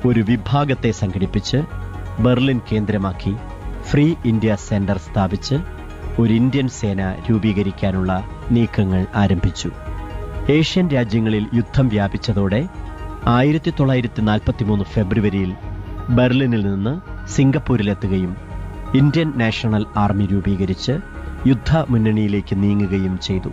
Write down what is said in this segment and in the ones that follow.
ഒരു വിഭാഗത്തെ സംഘടിപ്പിച്ച് ബെർലിൻ കേന്ദ്രമാക്കി ഫ്രീ ഇന്ത്യ സെന്റർ സ്ഥാപിച്ച് ഒരു ഇന്ത്യൻ സേന രൂപീകരിക്കാനുള്ള നീക്കങ്ങൾ ആരംഭിച്ചു ഏഷ്യൻ രാജ്യങ്ങളിൽ യുദ്ധം വ്യാപിച്ചതോടെ ആയിരത്തി തൊള്ളായിരത്തി നാൽപ്പത്തിമൂന്ന് ഫെബ്രുവരിയിൽ ബെർലിനിൽ നിന്ന് സിംഗപ്പൂരിലെത്തുകയും ഇന്ത്യൻ നാഷണൽ ആർമി രൂപീകരിച്ച് യുദ്ധ മുന്നണിയിലേക്ക് നീങ്ങുകയും ചെയ്തു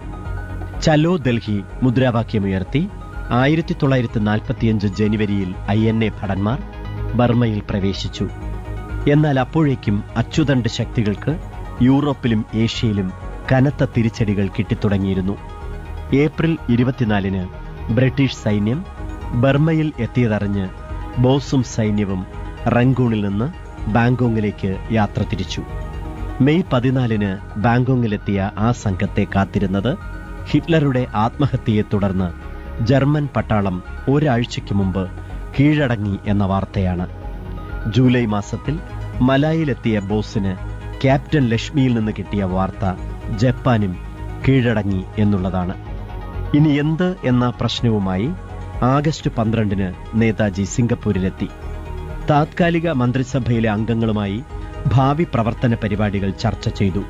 ചലോ ഡൽഹി മുദ്രാവാക്യമുയർത്തി ആയിരത്തി തൊള്ളായിരത്തി നാൽപ്പത്തിയഞ്ച് ജനുവരിയിൽ ഐ എൻ എ ഭടന്മാർ ബർമയിൽ പ്രവേശിച്ചു എന്നാൽ അപ്പോഴേക്കും അച്ചുതണ്ട് ശക്തികൾക്ക് യൂറോപ്പിലും ഏഷ്യയിലും കനത്ത തിരിച്ചടികൾ കിട്ടിത്തുടങ്ങിയിരുന്നു ഏപ്രിൽ ഇരുപത്തിനാലിന് ബ്രിട്ടീഷ് സൈന്യം ബർമയിൽ എത്തിയതറിഞ്ഞ് ബോസും സൈന്യവും റംഗൂണിൽ നിന്ന് ബാങ്കോങ്ങിലേക്ക് യാത്ര തിരിച്ചു മെയ് പതിനാലിന് ബാങ്കോങ്ങിലെത്തിയ ആ സംഘത്തെ കാത്തിരുന്നത് ഹിറ്റ്ലറുടെ ആത്മഹത്യയെ തുടർന്ന് ജർമ്മൻ പട്ടാളം ഒരാഴ്ചയ്ക്ക് മുമ്പ് കീഴടങ്ങി എന്ന വാർത്തയാണ് ജൂലൈ മാസത്തിൽ മലായിലെത്തിയ ബോസിന് ക്യാപ്റ്റൻ ലക്ഷ്മിയിൽ നിന്ന് കിട്ടിയ വാർത്ത ജപ്പാനും കീഴടങ്ങി എന്നുള്ളതാണ് ഇനി എന്ത് എന്ന പ്രശ്നവുമായി ആഗസ്റ്റ് പന്ത്രണ്ടിന് നേതാജി സിംഗപ്പൂരിലെത്തി താത്കാലിക മന്ത്രിസഭയിലെ അംഗങ്ങളുമായി ഭാവി പ്രവർത്തന പരിപാടികൾ ചർച്ച ചെയ്തു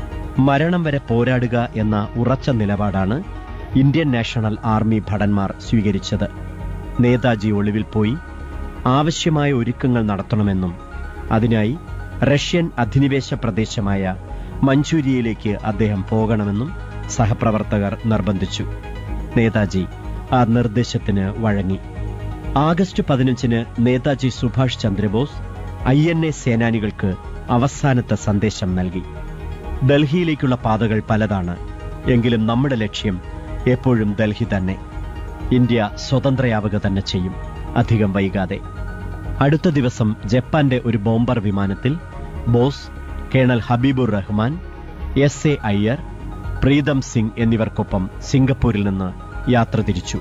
മരണം വരെ പോരാടുക എന്ന ഉറച്ച നിലപാടാണ് ഇന്ത്യൻ നാഷണൽ ആർമി ഭടന്മാർ സ്വീകരിച്ചത് നേതാജി ഒളിവിൽ പോയി ആവശ്യമായ ഒരുക്കങ്ങൾ നടത്തണമെന്നും അതിനായി റഷ്യൻ അധിനിവേശ പ്രദേശമായ മഞ്ചൂരിയയിലേക്ക് അദ്ദേഹം പോകണമെന്നും സഹപ്രവർത്തകർ നിർബന്ധിച്ചു നേതാജി ആ നിർദ്ദേശത്തിന് വഴങ്ങി ആഗസ്റ്റ് പതിനഞ്ചിന് Netaji Subhash Chandrabose I N A സേനാനികൾക്ക് അവസാനത്തെ സന്ദേശം നൽകി ഡൽഹിയിലേക്കുള്ള പാതകൾ പലതാണ് എങ്കിലും നമ്മുടെ ലക്ഷ്യം എപ്പോഴും ഡൽഹി തന്നെ ഇന്ത്യ സ്വതന്ത്രയാവുക തന്നെ ചെയ്യും അധികം വൈകാതെ അടുത്ത ദിവസം ജപ്പാന്റെ ഒരു ബോംബർ വിമാനത്തിൽ Bose colonel Habibur Rahman S A Iyer Pritam Singh എന്നിവർക്കൊപ്പം സിംഗപ്പൂരിൽ നിന്ന് യാത്ര തിരിച്ചു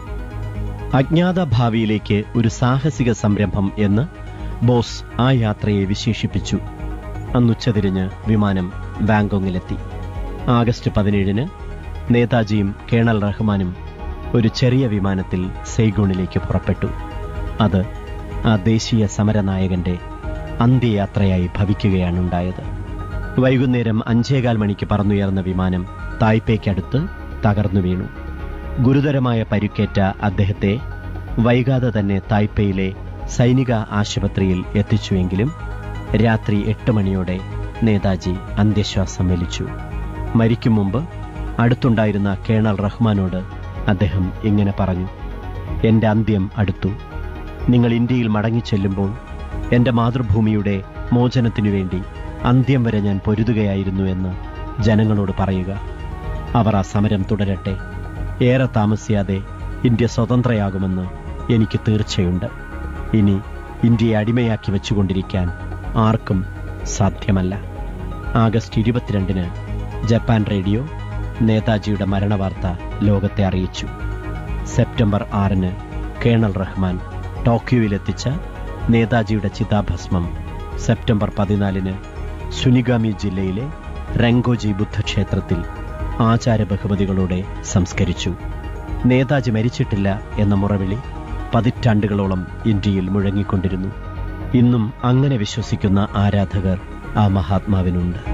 അജ്ഞാത ഭാവിയിലേക്ക് ഒരു സാഹസിക സംരംഭം എന്ന് ബോസ് ആ യാത്രയെ വിശേഷിപ്പിച്ചു അന്നുച്ചതിരിഞ്ഞ് വിമാനം ബാങ്കോങ്ങിലെത്തി ആഗസ്റ്റ് പതിനേഴിന് നേതാജിയും കേണൽ റഹ്മാനും ഒരു ചെറിയ വിമാനത്തിൽ സെയ്ഗോണിലേക്ക് പുറപ്പെട്ടു അത് ആ ദേശീയ സമരനായകന്റെ അന്ത്യയാത്രയായി ഭവിക്കുകയാണുണ്ടായത് വൈകുന്നേരം അഞ്ചേകാൽ മണിക്ക് പറന്നുയർന്ന വിമാനം തായ്പേക്കടുത്ത് തകർന്നു വീണു ഗുരുതരമായ പരിക്കേറ്റ അദ്ദേഹത്തെ വൈകാതെ തന്നെ തായ്പേയിലെ സൈനിക ആശുപത്രിയിൽ എത്തിച്ചുവെങ്കിലും രാത്രി എട്ട് മണിയോടെ നേതാജി അന്ത്യശ്വാസം വലിച്ചു മരിക്കും മുമ്പ് അടുത്തുണ്ടായിരുന്ന കേണൽ റഹ്മാനോട് അദ്ദേഹം ഇങ്ങനെ പറഞ്ഞു എന്റെ അന്ത്യം അടുത്തു നിങ്ങൾ ഇന്ത്യയിൽ മടങ്ങിച്ചെല്ലുമ്പോൾ എന്റെ മാതൃഭൂമിയുടെ മോചനത്തിനു വേണ്ടി അന്ത്യം വരെ ഞാൻ പൊരുതുകയായിരുന്നു എന്ന് ജനങ്ങളോട് പറയുക അവർ ആ സമരം തുടരട്ടെ ഏറെ താമസിയാതെ ഇന്ത്യ സ്വതന്ത്രയാകുമെന്ന് എനിക്ക് തീർച്ചയുണ്ട് ഇനി ഇന്ത്യയെ അടിമയാക്കി വെച്ചുകൊണ്ടിരിക്കാൻ ആർക്കും സാധ്യമല്ല ആഗസ്റ്റ് ഇരുപത്തിരണ്ടിന് ജപ്പാൻ റേഡിയോ നേതാജിയുടെ മരണവാർത്ത ലോകത്തെ അറിയിച്ചു സെപ്റ്റംബർ ആറിന് കേണൽ റഹ്മാൻ ടോക്കിയോയിലെത്തിച്ച നേതാജിയുടെ ചിതാഭസ്മം സെപ്റ്റംബർ പതിനാലിന് സുനിഗാമി ജില്ലയിലെ രംഗോജി ബുദ്ധക്ഷേത്രത്തിൽ ആചാര ബഹുമതികളോടെ സംസ്കരിച്ചു നേതാജി മരിച്ചിട്ടില്ല എന്ന മുറവിളി പതിറ്റാണ്ടുകളോളം ഇന്ത്യയിൽ മുഴങ്ങിക്കൊണ്ടിരുന്നു ഇന്നും അങ്ങനെ വിശ്വസിക്കുന്ന ആരാധകർ ആ മഹാത്മാവിനുണ്ട്